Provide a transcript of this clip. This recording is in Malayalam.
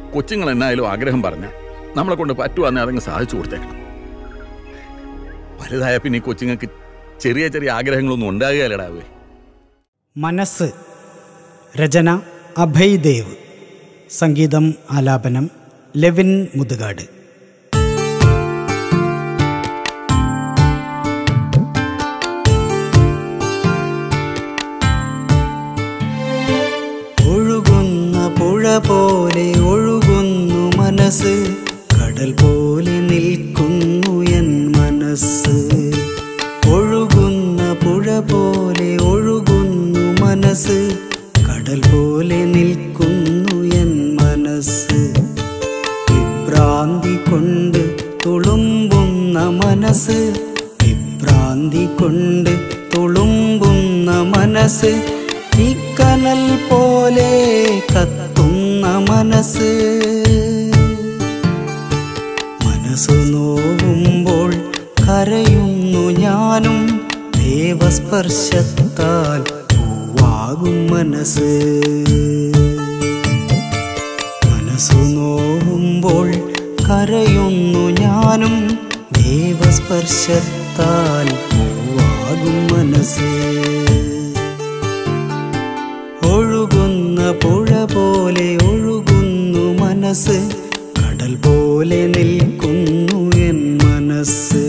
കൊച്ചുങ്ങൾ എന്നായാലും ആഗ്രഹം പറഞ്ഞ നമ്മളെ കൊണ്ട് പറ്റുവാന്നെ അതങ്ങ് സാധിച്ചു കൊടുത്തേക്കണം വലുതായ പിന്നെ ഈ കൊച്ചുങ്ങൾക്ക് ചെറിയ ചെറിയ ആഗ്രഹങ്ങളൊന്നും ഉണ്ടാകുകയല്ലടാവേ മനസ്സ് രചന അഭയ് ദേവ് സംഗീതം ആലാപനം ലെവിൻ മുതുകാട് ഒഴുകുന്ന പുഴ പോലെ ഒഴുകുന്നു മനസ്സ് കടൽ പോലെ നിൽക്കുന്നു എൻ മനസ്സ് ഒഴുകുന്ന പുഴ പോലെ ഒഴുകുന്നു മനസ്സ് കടൽ പോലെ നിൽക്കുന്നു എൻ മനസ്സ് വിഭ്രാന്തി കൊണ്ട് തുളുമ്പുന്ന മനസ്സ് വിഭ്രാന്തി കൊണ്ട് തുളുമ്പുന്ന മനസ്സ് ഈ കനൽ പോലെ കത്തുന്ന മനസ്സ് മനസ്സു നോവുമ്പോൾ കരയുന്നു ഞാനും ദേവസ്പർശത്താൽ പൂവാകും മനസ്സ് മനസ്സു നോവുമ്പോൾ കരയുന്നു ഞാനും ദേവസ്പർശത്താൽ പൂവാകും മനസ്സ് ഒഴുകുന്ന പുഴ പോലെ ഒഴുകുന്നു മനസ്സ് കടൽ പോലെ നിൽക്കുന്നു എൻ മനസ്സ്